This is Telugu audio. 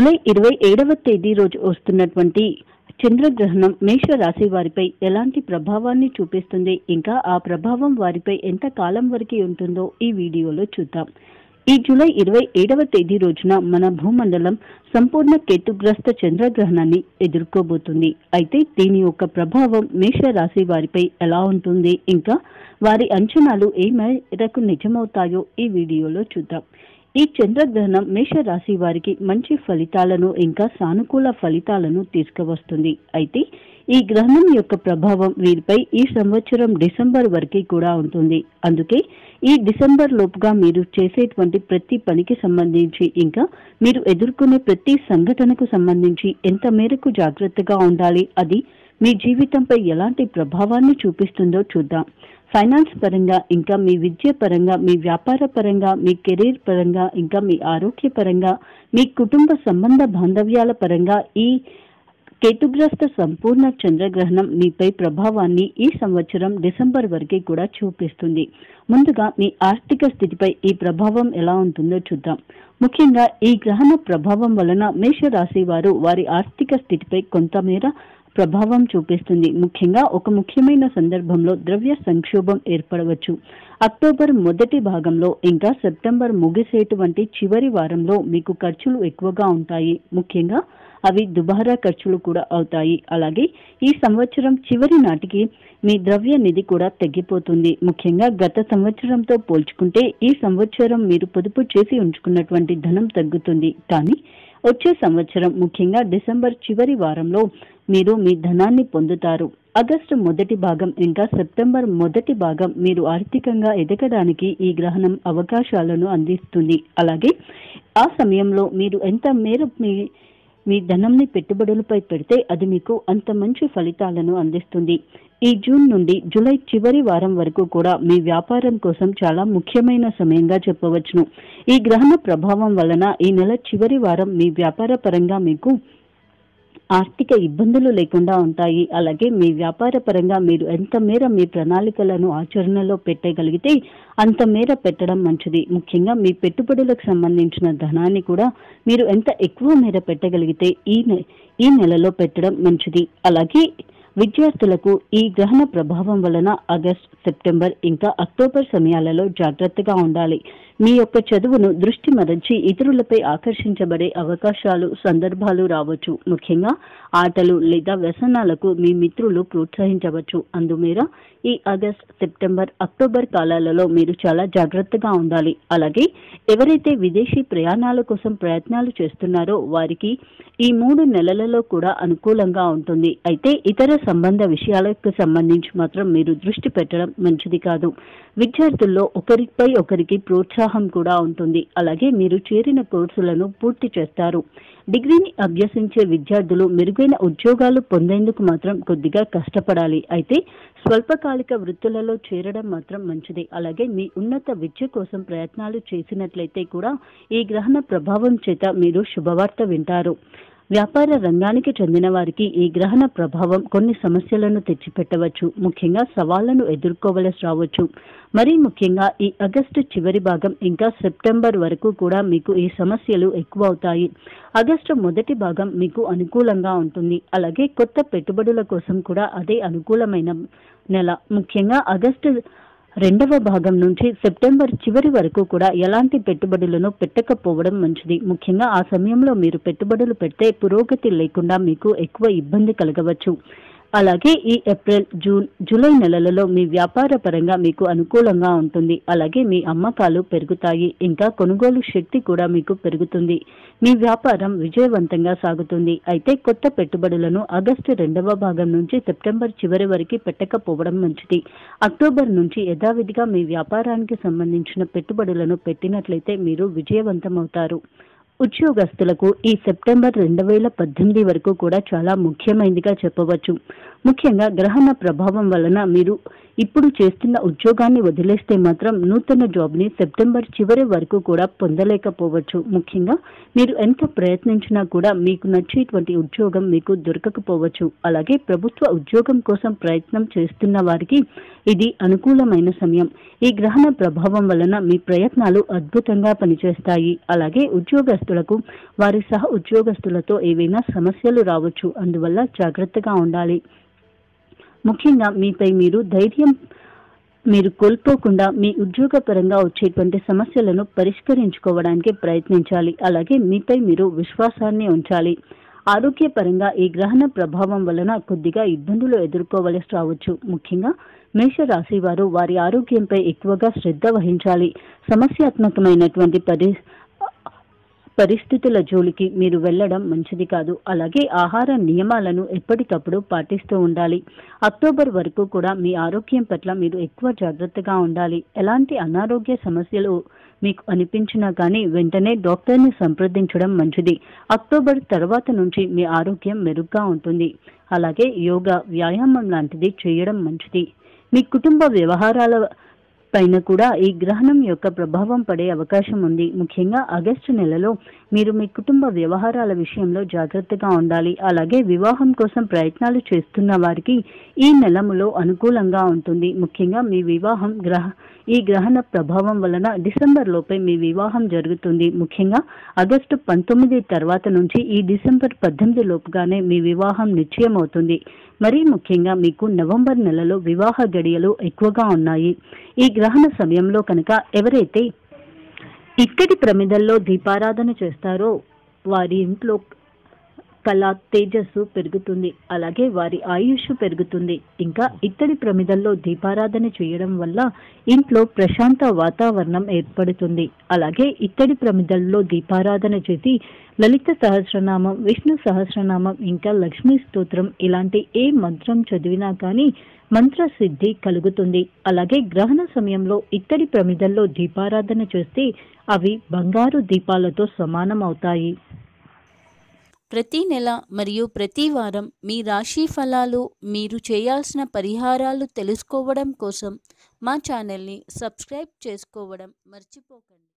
జూలై ఇరవై ఏడవ తేదీ రోజు వస్తున్నటువంటి చంద్రగ్రహణం మేష రాశి వారిపై ఎలాంటి ప్రభావాన్ని చూపిస్తుంది ఇంకా ఆ ప్రభావం వారిపై ఎంత కాలం వరకు ఉంటుందో ఈ వీడియోలో చూద్దాం ఈ జూలై ఇరవై ఏడవ తేదీ రోజున మన భూమండలం సంపూర్ణ కేతుగ్రస్త చంద్రగ్రహణాన్ని ఎదుర్కోబోతుంది అయితే దీని యొక్క ప్రభావం మేష రాశి వారిపై ఎలా ఉంటుంది ఇంకా వారి అంచనాలు ఏ మేరకు నిజమవుతాయో ఈ వీడియోలో చూద్దాం ఈ చంద్రగ్రహణం మేష రాశి వారికి మంచి ఫలితాలను ఇంకా సానుకూల ఫలితాలను తీసుకువస్తుంది అయితే ఈ గ్రహణం యొక్క ప్రభావం వీరిపై ఈ సంవత్సరం డిసెంబర్ వరకు కూడా ఉంటుంది అందుకే ఈ డిసెంబర్ లోపుగా మీరు చేసేటువంటి ప్రతి పనికి సంబంధించి ఇంకా మీరు ఎదుర్కొనే ప్రతి సంఘటనకు సంబంధించి ఎంత మేరకు జాగ్రత్తగా ఉండాలి అది మీ జీవితంపై ఎలాంటి ప్రభావాన్ని చూపిస్తుందో చూద్దాం ఫైనాన్స్ పరంగా ఇంకా మీ విద్య పరంగా మీ వ్యాపార పరంగా మీ కెరీర్ పరంగా ఇంకా మీ ఆరోగ్య పరంగా మీ కుటుంబ సంబంధ బాంధవ్యాల పరంగా ఈ కేతుగ్రస్త సంపూర్ణ చంద్రగ్రహణం మీపై ప్రభావాన్ని ఈ సంవత్సరం డిసెంబర్ వరకు కూడా చూపిస్తుంది ముందుగా మీ ఆర్థిక స్థితిపై ఈ ప్రభావం ఎలా ఉంటుందో చూద్దాం ముఖ్యంగా ఈ గ్రహణ ప్రభావం వలన మేషరాశి వారు వారి ఆర్థిక స్థితిపై కొంతమేర ప్రభావం చూపిస్తుంది ముఖ్యంగా ఒక ముఖ్యమైన సందర్భంలో ద్రవ్య సంక్షోభం ఏర్పడవచ్చు అక్టోబర్ మొదటి భాగంలో ఇంకా సెప్టెంబర్ ముగిసేటువంటి చివరి వారంలో మీకు ఖర్చులు ఎక్కువగా ఉంటాయి ముఖ్యంగా అవి దుబారా ఖర్చులు కూడా అవుతాయి అలాగే ఈ సంవత్సరం చివరి నాటికి మీ ద్రవ్య నిధి కూడా తగ్గిపోతుంది ముఖ్యంగా గత సంవత్సరంతో పోల్చుకుంటే ఈ సంవత్సరం మీరు పొదుపు చేసి ఉంచుకున్నటువంటి ధనం తగ్గుతుంది కానీ వచ్చే సంవత్సరం ముఖ్యంగా డిసెంబర్ చివరి వారంలో మీరు మీ ధనాన్ని పొందుతారు ఆగస్టు మొదటి భాగం ఇంకా సెప్టెంబర్ మొదటి భాగం మీరు ఆర్థికంగా ఎదగడానికి ఈ గ్రహణం అవకాశాలను అందిస్తుంది అలాగే ఆ సమయంలో మీరు ఎంత మేర మీ మీ ధనంని పెట్టుబడులపై పెడితే అది మీకు అంత మంచి ఫలితాలను అందిస్తుంది ఈ జూన్ నుండి జూలై చివరి వారం వరకు కూడా మీ వ్యాపారం కోసం చాలా ముఖ్యమైన సమయంగా చెప్పవచ్చును ఈ గ్రహణ ప్రభావం వలన ఈ నెల చివరి వారం మీ వ్యాపార పరంగా మీకు ఆర్థిక ఇబ్బందులు లేకుండా ఉంటాయి అలాగే మీ వ్యాపార పరంగా మీరు ఎంత మేర మీ ప్రణాళికలను ఆచరణలో పెట్టగలిగితే అంత మేర పెట్టడం మంచిది ముఖ్యంగా మీ పెట్టుబడులకు సంబంధించిన ధనాన్ని కూడా మీరు ఎంత ఎక్కువ మేర పెట్టగలిగితే ఈ నె ఈ నెలలో పెట్టడం మంచిది అలాగే విద్యార్థులకు ఈ గ్రహణ ప్రభావం వలన ఆగస్ట్ సెప్టెంబర్ ఇంకా అక్టోబర్ సమయాలలో జాగ్రత్తగా ఉండాలి మీ యొక్క చదువును దృష్టి మరచి ఇతరులపై ఆకర్షించబడే అవకాశాలు సందర్భాలు రావచ్చు ముఖ్యంగా ఆటలు లేదా వ్యసనాలకు మీ మిత్రులు ప్రోత్సహించవచ్చు అందుమేర ఈ ఆగస్ట్ సెప్టెంబర్ అక్టోబర్ కాలాలలో మీరు చాలా జాగ్రత్తగా ఉండాలి అలాగే ఎవరైతే విదేశీ ప్రయాణాల కోసం ప్రయత్నాలు చేస్తున్నారో వారికి ఈ మూడు నెలలలో కూడా అనుకూలంగా ఉంటుంది అయితే ఇతర సంబంధ విషయాలకు సంబంధించి మాత్రం మీరు దృష్టి పెట్టడం మంచిది కాదు విద్యార్థుల్లో ఒకరిపై ఒకరికి ప్రోత్సాహం కూడా ఉంటుంది అలాగే మీరు చేరిన కోర్సులను పూర్తి చేస్తారు డిగ్రీని అభ్యసించే విద్యార్థులు మెరుగైన ఉద్యోగాలు పొందేందుకు మాత్రం కొద్దిగా కష్టపడాలి అయితే స్వల్పకాలిక వృత్తులలో చేరడం మాత్రం మంచిది అలాగే మీ ఉన్నత విద్య కోసం ప్రయత్నాలు చేసినట్లయితే కూడా ఈ గ్రహణ ప్రభావం చేత మీరు శుభవార్త వింటారు వ్యాపార రంగానికి చెందిన వారికి ఈ గ్రహణ ప్రభావం కొన్ని సమస్యలను తెచ్చిపెట్టవచ్చు ముఖ్యంగా సవాళ్లను ఎదుర్కోవలసి రావచ్చు మరీ ముఖ్యంగా ఈ ఆగస్టు చివరి భాగం ఇంకా సెప్టెంబర్ వరకు కూడా మీకు ఈ సమస్యలు ఎక్కువ అవుతాయి ఆగస్టు మొదటి భాగం మీకు అనుకూలంగా ఉంటుంది అలాగే కొత్త పెట్టుబడుల కోసం కూడా అదే అనుకూలమైన నెల ముఖ్యంగా ఆగస్టు రెండవ భాగం నుంచి సెప్టెంబర్ చివరి వరకు కూడా ఎలాంటి పెట్టుబడులను పెట్టకపోవడం మంచిది ముఖ్యంగా ఆ సమయంలో మీరు పెట్టుబడులు పెడితే పురోగతి లేకుండా మీకు ఎక్కువ ఇబ్బంది కలగవచ్చు అలాగే ఈ ఏప్రిల్ జూన్ జూలై నెలలలో మీ వ్యాపార పరంగా మీకు అనుకూలంగా ఉంటుంది అలాగే మీ అమ్మకాలు పెరుగుతాయి ఇంకా కొనుగోలు శక్తి కూడా మీకు పెరుగుతుంది మీ వ్యాపారం విజయవంతంగా సాగుతుంది అయితే కొత్త పెట్టుబడులను ఆగస్టు రెండవ భాగం నుంచి సెప్టెంబర్ చివరి వరకు పెట్టకపోవడం మంచిది అక్టోబర్ నుంచి యథావిధిగా మీ వ్యాపారానికి సంబంధించిన పెట్టుబడులను పెట్టినట్లయితే మీరు విజయవంతమవుతారు ఉద్యోగస్తులకు ఈ సెప్టెంబర్ రెండు వేల పద్దెనిమిది వరకు కూడా చాలా ముఖ్యమైనదిగా చెప్పవచ్చు ముఖ్యంగా గ్రహణ ప్రభావం వలన మీరు ఇప్పుడు చేస్తున్న ఉద్యోగాన్ని వదిలేస్తే మాత్రం నూతన జాబ్ని సెప్టెంబర్ చివరి వరకు కూడా పొందలేకపోవచ్చు ముఖ్యంగా మీరు ఎంత ప్రయత్నించినా కూడా మీకు నచ్చేటువంటి ఉద్యోగం మీకు దొరకకపోవచ్చు అలాగే ప్రభుత్వ ఉద్యోగం కోసం ప్రయత్నం చేస్తున్న వారికి ఇది అనుకూలమైన సమయం ఈ గ్రహణ ప్రభావం వలన మీ ప్రయత్నాలు అద్భుతంగా పనిచేస్తాయి అలాగే ఉద్యోగస్తులకు వారి సహ ఉద్యోగస్తులతో ఏవైనా సమస్యలు రావచ్చు అందువల్ల జాగ్రత్తగా ఉండాలి ముఖ్యంగా మీపై మీరు ధైర్యం మీరు కోల్పోకుండా మీ ఉద్యోగపరంగా వచ్చేటువంటి సమస్యలను పరిష్కరించుకోవడానికి ప్రయత్నించాలి అలాగే మీపై మీరు విశ్వాసాన్ని ఉంచాలి ఆరోగ్యపరంగా ఈ గ్రహణ ప్రభావం వలన కొద్దిగా ఇబ్బందులు ఎదుర్కోవలసి రావచ్చు ముఖ్యంగా మేషరాశి వారు వారి ఆరోగ్యంపై ఎక్కువగా శ్రద్ధ వహించాలి సమస్యాత్మకమైనటువంటి పరి పరిస్థితుల జోలికి మీరు వెళ్ళడం మంచిది కాదు అలాగే ఆహార నియమాలను ఎప్పటికప్పుడు పాటిస్తూ ఉండాలి అక్టోబర్ వరకు కూడా మీ ఆరోగ్యం పట్ల మీరు ఎక్కువ జాగ్రత్తగా ఉండాలి ఎలాంటి అనారోగ్య సమస్యలు మీకు అనిపించినా కానీ వెంటనే డాక్టర్ని సంప్రదించడం మంచిది అక్టోబర్ తర్వాత నుంచి మీ ఆరోగ్యం మెరుగ్గా ఉంటుంది అలాగే యోగా వ్యాయామం లాంటిది చేయడం మంచిది మీ కుటుంబ వ్యవహారాల పైన కూడా ఈ గ్రహణం యొక్క ప్రభావం పడే అవకాశం ఉంది ముఖ్యంగా ఆగస్టు నెలలో మీరు మీ కుటుంబ వ్యవహారాల విషయంలో జాగ్రత్తగా ఉండాలి అలాగే వివాహం కోసం ప్రయత్నాలు చేస్తున్న వారికి ఈ నెలములో అనుకూలంగా ఉంటుంది ముఖ్యంగా మీ వివాహం గ్రహ ఈ గ్రహణ ప్రభావం వలన డిసెంబర్ లోపే మీ వివాహం జరుగుతుంది ముఖ్యంగా ఆగస్టు పంతొమ్మిది తర్వాత నుంచి ఈ డిసెంబర్ పద్దెనిమిది లోపుగానే మీ వివాహం నిశ్చయమవుతుంది మరీ ముఖ్యంగా మీకు నవంబర్ నెలలో వివాహ గడియలు ఎక్కువగా ఉన్నాయి ఈ గ్రహణ సమయంలో కనుక ఎవరైతే ఇత్తడి ప్రమిదల్లో దీపారాధన చేస్తారో వారి ఇంట్లో కళ తేజస్సు పెరుగుతుంది అలాగే వారి ఆయుష్ పెరుగుతుంది ఇంకా ఇత్తడి ప్రమిదల్లో దీపారాధన చేయడం వల్ల ఇంట్లో ప్రశాంత వాతావరణం ఏర్పడుతుంది అలాగే ఇత్తడి ప్రమిదల్లో దీపారాధన చేసి లలిత సహస్రనామం విష్ణు సహస్రనామం ఇంకా లక్ష్మీ స్తోత్రం ఇలాంటి ఏ మంత్రం చదివినా కానీ మంత్ర సిద్ధి కలుగుతుంది అలాగే గ్రహణ సమయంలో ఇత్తడి ప్రమిదల్లో దీపారాధన చేస్తే అవి బంగారు దీపాలతో సమానం అవుతాయి ప్రతి నెల మరియు ప్రతి వారం మీ రాశి ఫలాలు మీరు చేయాల్సిన పరిహారాలు తెలుసుకోవడం కోసం మా ఛానల్ని సబ్స్క్రైబ్ చేసుకోవడం మర్చిపోకండి